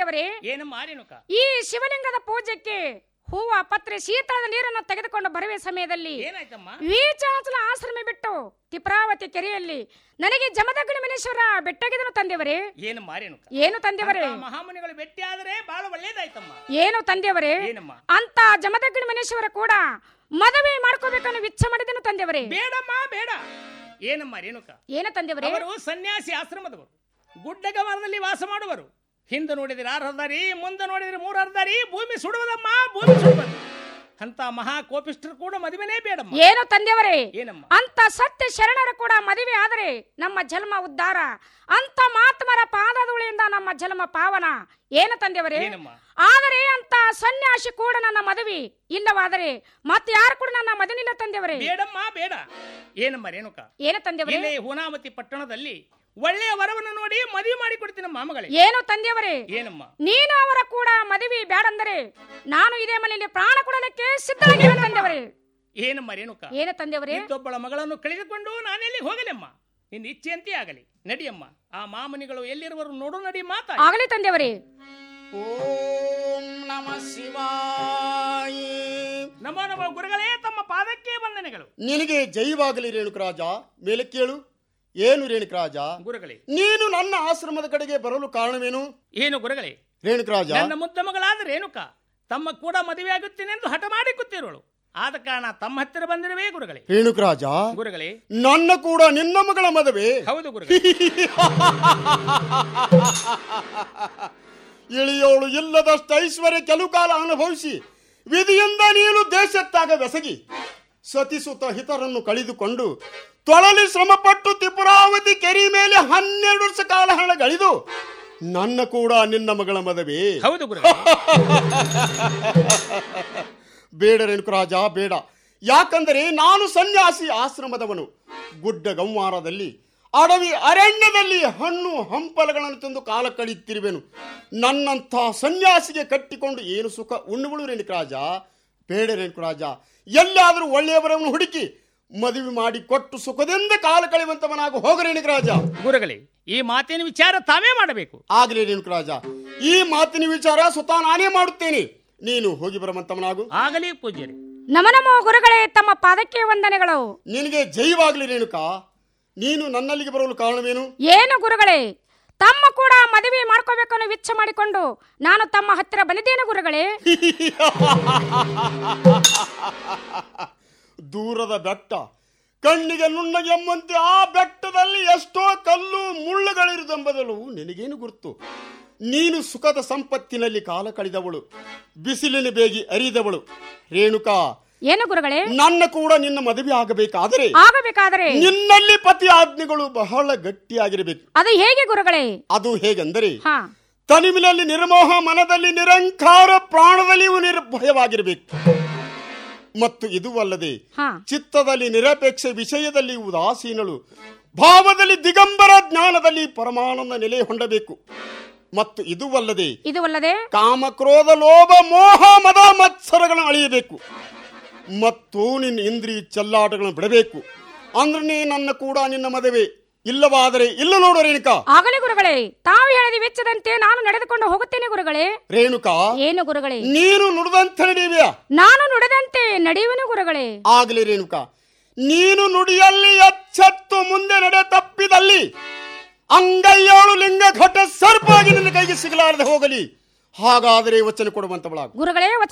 ತಂದೆಯವರೇ ಏನಮ್ಮ ರೇಣುಕ ಈ ಶಿವಲಿಂಗದ ಪೂಜೆಗೆ ಹೂವ ಪತ್ರೆ ಶೀತಳದ ನೀರನ್ನು ತೆಗೆದುಕೊಂಡು ಬರುವ ಸಮಯದಲ್ಲಿ ಏನಾಯ್ತಮ್ಮ ವೀಚಾಚಲ ಆಶ್ರಮ ಬಿಟ್ಟು ತಿಪ್ರಾವತಿ ಕೆರೆಯಲ್ಲಿ ನನಗೆ ಜಮದಗ್ನಿ ಮನೇಶ್ವರ ಬೆಟ್ಟಗಿದನು ತಂದೆಯವರೇ ಏನಮ್ಮ ರೇಣುಕ ಏನು ತಂದೆಯವರೇ ಅಂತ ಮಹಾಮುನಿಗಳು ಭೇಟಿ ಆದ್ರೆ ಬಹಳ ಒಳ್ಳೇದಾಯ್ತಮ್ಮ ಏನು ತಂದೆಯವರೇ ಏನಮ್ಮ ಅಂತ ಜಮದಗ್ನಿ ಮನೇಶ್ವರ ಕೂಡ ಮದುವೆ ಮಾಡ್ಕೋಬೇಕನ್ನು ವಿಚ್ಛ ಮಾಡಿದನು ತಂದೆಯವರೇ ಬೇಡಮ್ಮ ಬೇಡ ಏನಮ್ಮ ರೇಣುಕ ಏನು ತಂದೆಯವರೇ ಅವರು ಸನ್ಯಾಸಿ ಆಶ್ರಮದವರು ಗುಡ್ಡಗಮನದಲ್ಲಿ ವಾಸ ಮಾಡುವರು ಹಿಂದೆ ನೋಡಿದ್ರೆ ಆರು ಹರ್ದಾರಿ ಮುಂದೆ ನೋಡಿದ್ರೆ ಮೂರು ಹರ್ದಾರಿ ಭೂಮಿ ಸುಡುವುದಮ್ಮ ಭೂಮಿ ಸುಡುವುದು ಅಂತ ಮಹಾ ಕೋಪಿಷ್ಠರು ಕೂಡ ಮದುವೆನೇ ಬೇಡಮ್ಮ ಏನು ತಂದೆಯವರೇ ಏನಮ್ಮ ಅಂತ ಸತ್ಯ ಶರಣರು ಕೂಡ ಮದುವೆ ಆದರೆ ನಮ್ಮ ಜನ್ಮ ಉದ್ಧಾರ ಅಂತ ಮಾತ್ಮರ ಪಾದಧೂಳಿಯಿಂದ ನಮ್ಮ ಜನ್ಮ ಪಾವನ ಏನು ತಂದೆಯವರೇ ಏನಮ್ಮ ಆದರೆ ಅಂತ ಸನ್ಯಾಸಿ ಕೂಡ ನನ್ನ ಮದುವೆ ಇಲ್ಲವಾದರೆ ಮತ್ತೆ ಯಾರು ಕೂಡ ನನ್ನ ಮದುವಿಲ್ಲ ತಂದೆಯವರೇ ಬೇಡಮ್ಮ ಬೇಡ ಏನಮ್ಮ ರೇಣುಕ ಏನು ತಂದೆಯವರೇ ಇಲ್ಲೇ ಹುನಾಮತಿ ಪಟ್ಟಣದಲ್ಲಿ ಒಳ್ಳೆಯ ವರವನ್ನು ನೋಡಿ ಮದುವೆ ಮಾಡಿ ಕೊಡ್ತೀನಿ ಮಾಮಗಳೇ ಏನು ತಂದೆಯವರೇ ಏನಮ್ಮ ನೀನು ಅವರ ಕೂಡ ಮದುವೆ ಬೇಡಂದರೆ ನಾನು ಇದೇ ಮನೆಯಲ್ಲಿ ಪ್ರಾಣ ಕೊಡಲಿಕ್ಕೆ ಸಿದ್ಧವಾಗಿರೋ ತಂದೆಯವರೇ ಏನಮ್ಮ ರೇಣುಕ ಏನು ತಂದೆಯವರೇ ಇದ್ದೊಬ್ಬಳ ಮಗಳನ್ನು ಕಳೆದುಕೊಂಡು ನಾನೆಲ್ಲಿ ಹೋಗಲೆಮ್ಮ ನಿನ್ನ ಇಚ್ಛೆಯಂತೆ ಆಗಲಿ ನಡಿಯಮ್ಮ ಆ ಮಾಮನಿಗಳು ಎಲ್ಲಿರುವರು ನೋಡು ನಡಿ ಮಾತಾ ಆಗಲಿ ತಂದೆಯವರೇ ಓಂ ನಮ ಶಿವಾಯ ನಮ್ಮ ನಮ್ಮ ಗುರುಗಳೇ ತಮ್ಮ ಪಾದಕ್ಕೆ ವಂದನೆಗಳು ನಿನಗೆ ಜೈವಾಗಲಿ ರೇಣುಕರಾಜ ಮೇಲೆ ಕೇಳು ಏನು ರೇಣುಕರಾಜ ಗುರುಗಳೇ ನೀನು ನನ್ನ ಆಶ್ರಮದ ಕಡೆಗೆ ಬರಲು ಕಾರಣವೇನು ಏನು ಗುರುಗಳೇ ರೇಣುಕರಾಜ ನನ್ನ ಮುದ್ದ ಮಗಳಾದ ರೇಣುಕ ತಮ್ಮ ಕೂಡ ಮದುವೆ ಆಗುತ್ತೇನೆಂದು ಹಠ ಮಾಡಿ ಕೂತಿರೋಳು ಆದ ಕಾರಣ ತಮ್ಮ ಹತ್ತಿರ ಬಂದಿರುವೆ ಗುರುಗಳೇ ರೇಣುಕರಾಜ ಗುರುಗಳೇ ನನ್ನ ಕೂಡ ನಿನ್ನ ಮಗಳ ಮದುವೆ ಹೌದು ಗುರುಗಳೇ ಇಳಿಯೋಳು ಇಲ್ಲದಷ್ಟು ಐಶ್ವರ್ಯ ಕೆಲವು ಕಾಲ ಅನುಭವಿಸಿ ವಿಧಿಯಿಂದ ನೀನು ದೇಶತ್ತಾಗ ಬೆಸಗಿ ಸತಿಸುತ್ತ ಹಿತರನ್ನು ಕಳೆದುಕೊಂಡು ತೊಳಲಿ ಶ್ರಮಪಟ್ಟು ತ್ರಿಪುರಾವತಿ ಕೆರಿ ಮೇಲೆ ಹನ್ನೆರಡು ವರ್ಷ ಕಾಲ ಹಣಗಳಿದು ನನ್ನ ಕೂಡ ನಿನ್ನ ಮಗಳ ಮದುವೆ ಹೌದು ಗುರುಗಳೇ ಬೇಡ ರೇಣುಕರಾಜ ಬೇಡ ಯಾಕಂದರೆ ನಾನು ಸನ್ಯಾಸಿ ಆಶ್ರಮದವನು ಗುಡ್ಡ ಗಂವಾರದಲ್ಲಿ ಅಡವಿ ಅರಣ್ಯದಲ್ಲಿ ಹಣ್ಣು ಹಂಪಲಗಳನ್ನು ತಂದು ಕಾಲ ಕಳೆಯುತ್ತಿರುವೆನು ನನ್ನಂಥ ಸನ್ಯಾಸಿಗೆ ಕಟ್ಟಿಕೊಂಡು ಏನು ಸುಖ ಉಣ್ಣುಗಳು ರೇಣುಕರಾಜ ಬೇಡ ರೇಣುಕರಾಜ ಎಲ್ಲಾದರೂ ಒಳ್ಳೆಯವರನ್ನು ಹುಡುಕಿ ಮದುವೆ ಮಾಡಿ ಕೊಟ್ಟು ಸುಖದಿಂದ ಕಾಲ ಕಳೆಯುವಂತವನಾಗ ಹೋಗ ರೇಣುಕರಾಜ ಗುರುಗಳೇ ಈ ಮಾತಿನ ವಿಚಾರ ತಾವೇ ಮಾಡಬೇಕು ಆಗಲಿ ರೇಣುಕರಾಜ ಈ ಮಾತಿನ ವಿಚಾರ ಸ್ವತಃ ನಾನೇ ಮಾಡುತ್ತೇನೆ ನೀನು ಹೋಗಿ ಬರುವಂತವನಾಗು ಆಗಲಿ ಪೂಜ್ಯರೇ ನಮ ನಮೋ ಗುರುಗಳೇ ತಮ್ಮ ಪಾದಕ್ಕೆ ವಂದನೆಗಳು ನಿನಗೆ ಜೈವಾಗಲಿ ರೇಣುಕಾ ನೀನು ನನ್ನಲ್ಲಿಗೆ ಬರಲು ಕಾರಣವೇನು ಏನು ಗುರುಗಳೇ ತಮ್ಮ ಕೂಡ ಮದುವೆ ಮಾಡ್ಕೋಬೇಕನ್ನು ವಿಚ್ಛ ಮಾಡಿಕೊಂಡು ನಾನು ತಮ್ಮ ಹತ್ತಿರ ಬಂದಿದ್ದೇನೆ ಗುರುಗಳೇ ದೂರದ ಬೆಟ್ಟ ಕಣ್ಣಿಗೆ ನುಣ್ಣಗೆ ಎಂಬಂತೆ ಆ ಬೆಟ್ಟದಲ್ಲಿ ಎಷ್ಟೋ ಕಲ್ಲು ಮುಳ್ಳುಗಳಿರುವುದೆಂಬುದಲು ನಿನಗೇನು ಗುರುತು ನೀನು ಸುಖದ ಸಂಪತ್ತಿನಲ್ಲಿ ಕಾಲ ಕಳೆದವಳು ಬಿಸಿಲಿನ ಬೇಗಿ ಅರಿದವಳು ರೇಣುಕಾ ಏನು ಗುರುಗಳೇ ನನ್ನ ಕೂಡ ನಿನ್ನ ಮದುವೆ ಆಗಬೇಕಾದರೆ ಆಗಬೇಕಾದರೆ ನಿನ್ನಲ್ಲಿ ಪತಿ ಆಜ್ಞೆಗಳು ಬಹಳ ಗಟ್ಟಿಯಾಗಿರಬೇಕು ಅದು ಹೇಗೆ ಗುರುಗಳೇ ಅದು ಹೇಗೆಂದರೆ ಹಾ ತನಿವಿನಲ್ಲಿ ನಿರ್ಮೋಹ ಮನದಲ್ಲಿ ನಿರಂಕಾರ ಪ್ರಾಣದಲ್ಲಿ ಇವು ನಿರ್ಭಯವಾಗಿರಬೇಕು ಮತ್ತು ಇದು ಅಲ್ಲದೆ ಹಾ ಚಿತ್ತದಲ್ಲಿ ನಿರಪೇಕ್ಷ ವಿಷಯದಲ್ಲಿ ಉದಾಸೀನಳು ಭಾವದಲ್ಲಿ ದಿಗಂಬರ ಜ್ಞಾನದಲ್ಲಿ ಪರಮಾನಂದ ನೆಲೆ ಹೊಂದಬೇಕು ಮತ್ತು ಇದು ಅಲ್ಲದೆ ಇದು ಅಲ್ಲದೆ ಕಾಮ ಕ್ರೋಧ ಲೋಭ ಮೋಹ ಮದ ಮತ್ಸರಗಳನ್ನು ಅಳಿಯಬೇಕು ಮತ್ತು ನಿನ್ನ ಇಂದ್ರಿಯ ಚೆಲ್ಲಾಟಗಳನ್ನು ಬಿಡಬೇಕು ಅಂದ್ರೆ ನೀ ನನ್ನ ಕೂಡ ನಿನ್ನ ಮದುವೆ ಇಲ್ಲವಾದರೆ ಇಲ್ಲ ನೋಡು ರೇಣುಕಾ ಆಗಲಿ ಗುರುಗಳೇ ತಾವು ಹೇಳಿದ ವೆಚ್ಚದಂತೆ ನಾನು ನಡೆದುಕೊಂಡು ಹೋಗುತ್ತೇನೆ ಗುರುಗಳೇ ರೇಣುಕಾ ಏನು ಗುರುಗಳೇ ನೀನು ನುಡಿದಂತೆ ನಡೆಯುವೆಯ ನಾನು ನುಡಿದಂತೆ ನಡೆಯುವನು ಗುರುಗಳೇ ಆಗಲಿ ರೇಣುಕಾ ನೀನು ನುಡಿಯಲ್ಲಿ ಎಚ್ಚೆತ್ತು ಮುಂದೆ ನಡೆ ತಪ್ಪಿದಲ್ಲಿ ಅಂಗೈಯೋಳು ಲಿಂಗ ಘಟ ಸರ್ಪಾಗಿ ನಿನ್ನ ಕೈಗೆ ಸಿಗಲಾರದೆ ಹೋಗಲಿ ಹಾಗಾದರೆ ವಚನ ಕೊಡುವಂತವಳಾಗು ಗುರುಗಳೇ